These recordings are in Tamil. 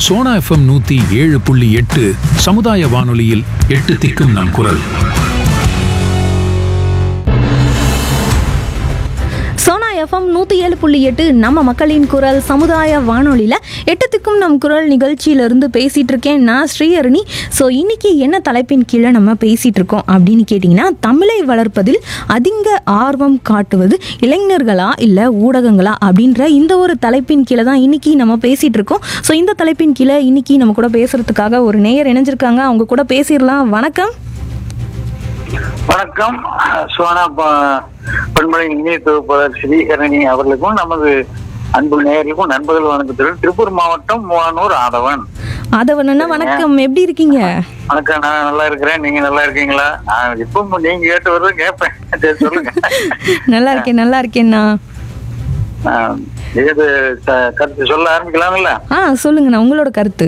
சோனா எஃப்எம் நூத்தி ஏழு புள்ளி எட்டு சமுதாய வானொலியில் எட்டு திக்கும் நம் குரல் சோனா எஃப்எம் நூற்றி ஏழு புள்ளி எட்டு நம்ம மக்களின் குரல் சமுதாய வானொலியில் எட்டத்துக்கும் நம் குரல் நிகழ்ச்சியிலிருந்து பேசிகிட்டு இருக்கேன் நான் ஸ்ரீஹரணி ஸோ இன்னைக்கு என்ன தலைப்பின் கீழே நம்ம பேசிகிட்டு இருக்கோம் அப்படின்னு கேட்டிங்கன்னா தமிழை வளர்ப்பதில் அதிக ஆர்வம் காட்டுவது இளைஞர்களா இல்லை ஊடகங்களா அப்படின்ற இந்த ஒரு தலைப்பின் கீழே தான் இன்னைக்கு நம்ம பேசிகிட்டு இருக்கோம் ஸோ இந்த தலைப்பின் கீழே இன்னைக்கு நம்ம கூட பேசுகிறதுக்காக ஒரு நேயர் இணைஞ்சிருக்காங்க அவங்க கூட பேசிடலாம் வணக்கம் வணக்கம் சோனா ப- பண்பலை இந்திய தொகுப்பாளர் ஸ்ரீஹரணி அவர்களுக்கும் நமது அன்பு நேயர்களுக்கும் நண்பர்கள் வணக்கத்துடன் திருப்பூர் மாவட்டம் மூவானூர் ஆதவன் ஆதவனா வணக்கம் எப்படி இருக்கீங்க வணக்கம் நான் நல்லா இருக்கிறேன் நீங்க நல்லா இருக்கீங்களா நான் இப்போ நீங்க கேட்டு வருது கேட்பேன் சரி, சொல்லுங்க நல்லா இருக்கேன் நல்லா இருக்கேண்ணா ஆஹ், ஏது க- கருத்து சொல்ல ஆரம்பிக்கலாம்ல ஆ சொல்லுங்கண்ணா உங்களோட கருத்து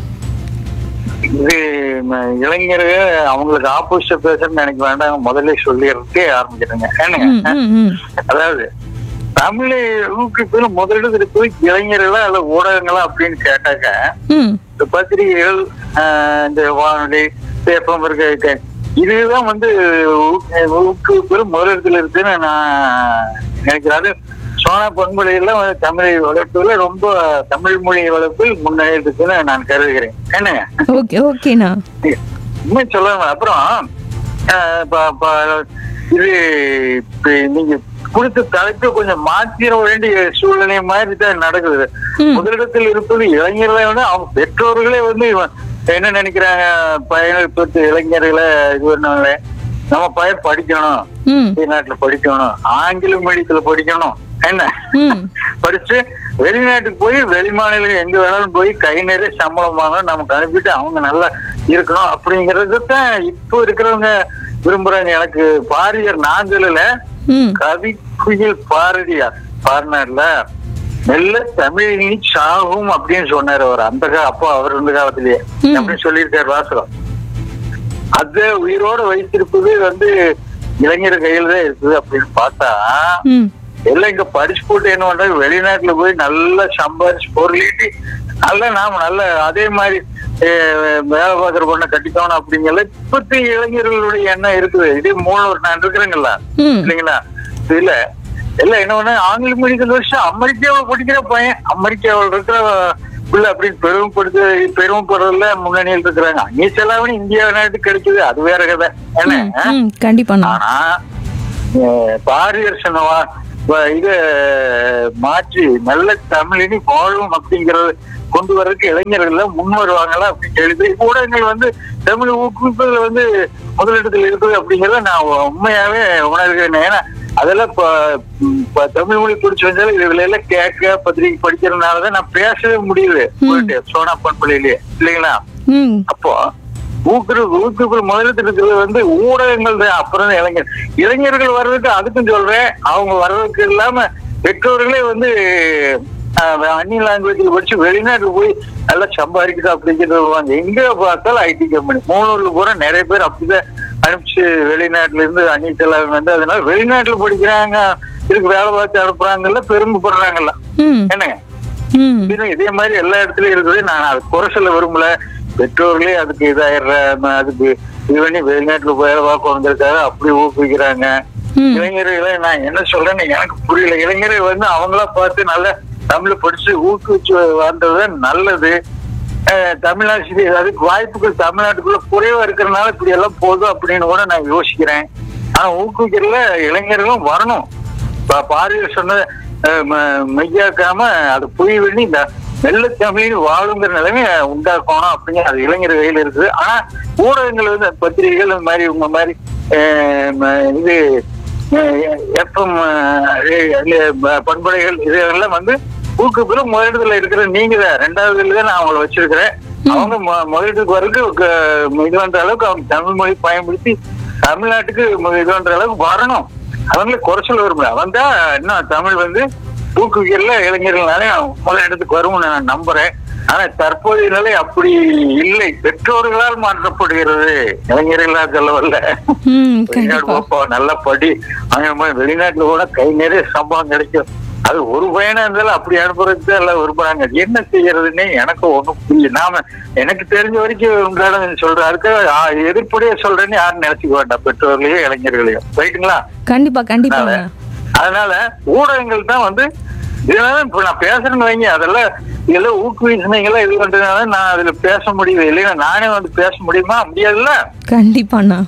இது ம, இளைஞர்கள் அவங்களுக்கு ஆப்போசிட் பேசுறேன்னு நினைக்க வேண்டாம் முதல்ல சொல்லிடுறதுக்கே ஆரம்பிக்கிறேங்க ஏனுங்க ம், ம், ம். அதாவது தமிழை ஊக்குவிப்பில் முதலிடத்தில் போய் இளைஞர்களா அல்ல ஊடகங்களா அப்படின்னு கேட்டாக்க ம் இந்த பத்திரிகைகள் ஆஹ், இந்த வானொலி பேப்பம் இருக்க இதுதான் வந்து ஊ- ஊக்குவிப்பில் முதலிடத்தில் இருக்குன்னு நான் நினைக்கிறேன் அது சோனா பண்புலையில வந்து தமிழை வளர்ப்புல ரொம்ப தமிழ் மொழி வளர்ப்பில் முன்னேறி இருக்குன்னு நான் கருதுகிறேன் என்னங்க ஓகே ஓகேண்ணா இன்னும் சொல்லணும் அப்புறம் ஆஹ் ப- ப- இது இப்ப நீங்க கொடுத்த தலைப்பு கொஞ்சம் மாத்திர வேண்டிய சூழ்நிலை மாதிரி தான் நடக்குது ம். முதலிடத்தில் இருப்பது இளைஞர்களை விட அவங்க பெற்றோர்களே வந்து இவன் என்ன நினைக்கிறாங்க பையனை பெற்று இளைஞர்களை இது பண்ணாங்களே நம்ம பையன் படிக்கணும் ம் வெளிநாட்டுல படிக்கணும் ஆங்கில மீடியத்துல படிக்கணும் என்ன ம் படிச்சு வெளிநாட்டுக்கு போய் வெளிமாநிலம் எங்க வேணாலும் போய் கை நிறைய சம்பளம் வாங்க நமக்கு அனுப்பிட்டு அவங்க நல்லா இருக்கணும் அப்படிங்கறது தான் இப்போ இருக்கிறவங்க விரும்புறாங்க எனக்கு பாரியர் நான் சொல்லல ம் கவி குயில் பாரதியார் பாடினார்ல மெல்ல தமிழ் நீ சாகும் அப்படின்னு சொன்னாரு அவர் அந்த கா அப்போ அவர் இருந்த காலத்திலேயே ம். அப்படின்னு சொல்லியிருக்காரு வாசகம் அத உயிரோட வைத்திருப்பது வந்து இளைஞர் கையில தான் இருக்குது அப்படின்னு பார்த்தா ம் எல்லாம் இங்க படிச்சு போட்டு என்ன பண்றாங்க வெளிநாட்டுல போய் நல்லா சம்பாரிச்சு பொருளீட்டி நல்லா நாம நல்ல அதே மாதிரி அஹ், வேலை பார்க்குற பொண்ணை கட்டிக்கணும் அப்படிங்கல இப்பத்தி இளைஞர்களுடைய எண்ணம் இருக்குது இதே மூணு நான் இருக்கிறேங்கல்ல ம் இல்லைங்களா இதுல எல்லாம் என்ன பண்ண ஆங்கில மீடியத்தில் வருஷம் அமெரிக்காவில் படிக்கிற பையன் அமெரிக்காவில் இருக்கிற பிள்ளை அப்படின்னு பெருமைப்படுத்து பெருமைப்படுறதுல முன்னணியில் இருக்கிறாங்க அந்நிய செலாவணி இந்தியா நாட்டுக்கு கிடைக்குது அது வேற கதை என்ன ம் கண்டிப்பாண்ணா ஆனா அஹ், பாரதியர் சொன்னவா வ- இத மாற்றி நல்ல தமிழினி வாழும் அப்படிங்கறது கொண்டு வர்றதுக்கு இளைஞர்கள் முன் வருவாங்களா அப்படின்னு எழுதி ஊடகங்கள் வந்து தமிழ் ஊக்குவிப்பதில் வந்து முதலிடத்தில் இருக்குது அப்படிங்கறத நான் உண்மையாவே உணர்கிறேன் ஏன்னா அதெல்லாம் இப்ப ம், இப்ப தமிழ் மொழி பிடிச்சி வந்தாலும் இதுல எல்லாம் கேட்க பத்திரிகை படிக்கிறதுனாலதான் நான் பேசவே முடியுது போயிட்டு சோனா பண்பலையிலேயே இல்லைங்களா ம் அப்போ ஊக்குறு ஊக்குப்பு முதலீட்டு இருக்கிறது வந்து ஊடகங்கள் தான் அப்புறம் தான் இளைஞர் இளைஞர்கள் வர்றதுக்கு அதுக்கும் சொல்றேன் அவங்க வர்றதுக்கு இல்லாம பெற்றோர்களே வந்து ஆஹ், அந்நிய லாங்குவேஜ்ல படிச்சு வெளிநாட்டுக்கு போய் நல்லா சம்பாதிக்குது அப்படிங்கிறது வருவாங்க எங்க பார்த்தாலும் ஐடி கம்பெனி மூணூர்ல பூரா நிறைய பேர் அப்படிதான் அனுப்பிச்சு வெளிநாட்டுல இருந்து அந்நிய செலவு வந்து அதனால வெளிநாட்டுல படிக்கிறாங்க இதுக்கு வேலை பார்த்து அனுப்புறாங்கல்ல பெருமைப்படுறாங்கல்ல ம் என்னங்க ம் இதுவும் இதே மாதிரி எல்லா இடத்துலயும் இருக்குது நான் அது குறை சொல்ல விரும்பல பெற்றோர்களே அதுக்கு இதாயிடுற அதுக்கு இது பண்ணி வெளிநாட்டுல வேலை பார்க்க வந்திருக்காரு அப்படி ஊக்குவிக்கிறாங்க ம் இளைஞர்களை நான் என்ன சொல்றேன்னு எனக்கு புரியல இளைஞர்கள் வந்து அவங்களா பார்த்து நல்ல தமிழ படிச்சு ஊக்குவிச்சு வந்தது நல்லது அஹ், தமிழாசிரியர் அதுக்கு வாய்ப்புகள் தமிழ்நாட்டுக்குள்ள குறைவா இருக்கிறதுனால இப்படி எல்லாம் போதும் அப்படின்னு கூட நான் யோசிக்கிறேன் ஆனா ஊக்குவிக்கிறதுல இளைஞர்களும் வரணும் பா- பாரதியார் சொன்ன அஹ், ம- மெய்யாக்காம அது புரிய வேண்டி இந்த வெள்ள தமிழில் வாழுங்கிற நிலைமையை உண்டாக்கணும் அப்படிங்கிற அது இளைஞர் கையில இருக்குது ஆனா ஊடகங்கள் வந்து பத்திரிகைகள் இந்த மாதிரி உங்க மாதிரி அஹ், ம- இது எஃப்எம் பண்படைகள் இதெல்லாம் வந்து ஊக்குவிப்புல முதலிடத்துல இருக்கிற நீங்க தான் ரெண்டாவது இதுல தான் நான் அவங்கள வச்சிருக்கிறேன் அவங்க மொ- முதலிடத்துக்கு வரைக்கும் க- இது பண்ற அளவுக்கு அவங்க தமிழ் மொழி பயன்படுத்தி தமிழ்நாட்டுக்கு மு- இது பண்ற அளவுக்கு வரணும் அவங்களே குறைச்சல் விரும்பல வந்தா இன்னும் தமிழ் வந்து ஊக்குவிக்கல இளைஞர்கள்னாலே முதல் இடத்துக்கு வரும்னு நான் நம்புறேன் ஆனா தற்போதைய நிலை அப்படி இல்லை பெற்றோர்களால் மாற்றப்படுகிறது இளைஞர்களால் சொல்லவல்ல ம் வெளிநாடு கண்டிப்பா போப்பா நல்லா படி அங்க போய் வெளிநாட்டுல கூட கை நிறைய சம்பளம் கிடைக்கும் அது ஒரு பையனா இருந்தாலும் அப்படி அனுப்புறதுக்கு எல்லாம் விரும்புறாங்க என்ன செய்யறதுன்னே எனக்கு ஒண்ணும் புரியல நாம எனக்கு தெரிஞ்ச வரைக்கும் உங்களால சொல்றேன் அதுக்கு ஆ, எதிர்ப்படியா சொல்றேன்னு யாரும் நினைச்சுக்க வேண்டாம் பெற்றோர்களையும் இளைஞர்களையும் ரைட்டுங்களா கண்டிப்பா கண்டிப்பாங்க அதனால ஊடகங்கள் தான் வந்து இதனால இப்ப நான் பேசுறேன்னு வைங்க அதெல்லாம் இதெல்லாம் ஊக்குவிச்சுனீங்களா இது பண்றதுனால நான் அதுல பேச முடியுது இல்லைன்னா நானே வந்து பேச முடியுமா முடியாதுல்ல கண்டிப்பாண்ணா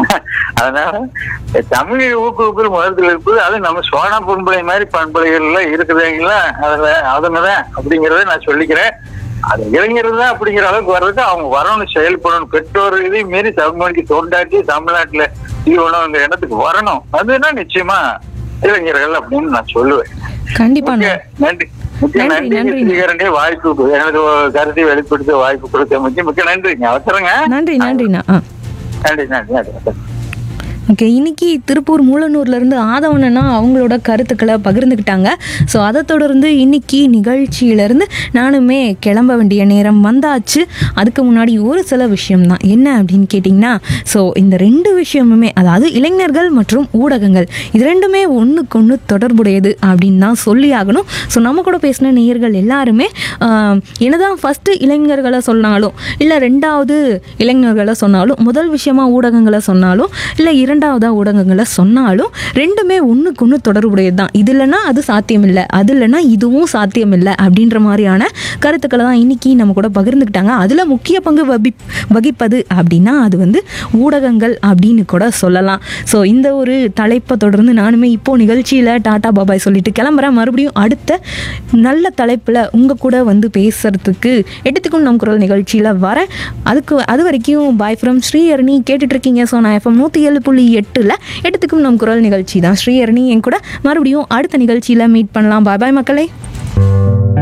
அதனால தமிழ் ஊக்குவிப்பு முதலத்தில் இருக்குது அது நம்ம சோனா பண்பலை மாதிரி பண்பலைகள்ல இருக்குதுங்களா அதுல அதுங்கதான் அப்படிங்கறத நான் சொல்லிக்கிறேன் அது இளைஞர் தான் அப்படிங்கிற அளவுக்கு வர்றதுக்கு அவங்க வரணும் செயல்படணும் பெற்றோர் இதையும் மீறி தமிழ் மொழிக்கு தொண்டாட்டி தமிழ்நாட்டுல தீவனங்கிற எண்ணத்துக்கு வரணும் அதுனா நிச்சயமா இளைஞர்கள் அப்படின்னு நான் சொல்லுவேன் கண்டிப்பாண்ணா மிக்க நன்றி மிக்க நன்றி, நன்றி நன்றி. ஸ்ரீகரண்டே வாய்ப்பு எனது கருத்தை வெளிப்படுத்த வாய்ப்பு கொடுத்த மிக்க மிக்க நன்றிங்க அவசரங்க நன்றி நன்றிண்ணா ஆ நன்றி நன்றி நன்றி ஓகே இன்னைக்கு திருப்பூர் மூலனூர்லேருந்து ஆதவனனா அவங்களோட கருத்துக்களை பகிர்ந்துக்கிட்டாங்க ஸோ அதை தொடர்ந்து இன்னைக்கு நிகழ்ச்சியிலேருந்து நானுமே கிளம்ப வேண்டிய நேரம் வந்தாச்சு அதுக்கு முன்னாடி ஒரு சில விஷயம்தான் என்ன அப்படின்னு கேட்டிங்கன்னா ஸோ இந்த ரெண்டு விஷயமுமே அதாவது இளைஞர்கள் மற்றும் ஊடகங்கள் இது ரெண்டுமே ஒன்றுக்கு ஒன்று தொடர்புடையது அப்படின்னு தான் சொல்லி ஆகணும் ஸோ நம்ம கூட பேசின நேயர்கள் எல்லாருமே ஆஹ், என்னதான் ஃபஸ்ட்டு இளைஞர்களை சொன்னாலும் இல்லை ரெண்டாவது இளைஞர்களை சொன்னாலும் முதல் விஷயமா ஊடகங்களை சொன்னாலும் இல்லை இரண்டாவதா ஊடகங்களை சொன்னாலும் ரெண்டுமே ஒன்றுக்கு ஒன்று தொடர்புடையது தான் இது இல்லைன்னா அது சாத்தியம் இல்லை அது இல்லைன்னா இதுவும் சாத்தியம் இல்லை அப்படின்ற மாதிரியான கருத்துக்களை தான் இன்னைக்கு நம்ம கூட பகிர்ந்துக்கிட்டாங்க அதில் முக்கிய பங்கு வகி வகிப்பது அப்படின்னா அது வந்து ஊடகங்கள் அப்படின்னு கூட சொல்லலாம் ஸோ இந்த ஒரு தலைப்பை தொடர்ந்து நானுமே இப்போ நிகழ்ச்சியில் டாடா பாபாய் சொல்லிட்டு கிளம்புறேன் மறுபடியும் அடுத்த நல்ல தலைப்பில் உங்கள் கூட வந்து பேசுறதுக்கு எடுத்துக்கும் நம் குரல் நிகழ்ச்சியில் வரேன் அதுக்கு அது வரைக்கும் பாய் ஃப்ரம் ஸ்ரீஹரணி கேட்டுட்டு இருக்கீங்க ஸோ நான் எஃப்எம் நூற்றி ஏழு புள்ளி எட்டில் எடுத்துக்கும் நம் குரல் நிகழ்ச்சி தான் ஸ்ரீஹரணி என் கூட மறுபடியும் அடுத்த நிகழ்ச்சியில் மீட் பண்ணலாம் பாய் பாய் மக்களே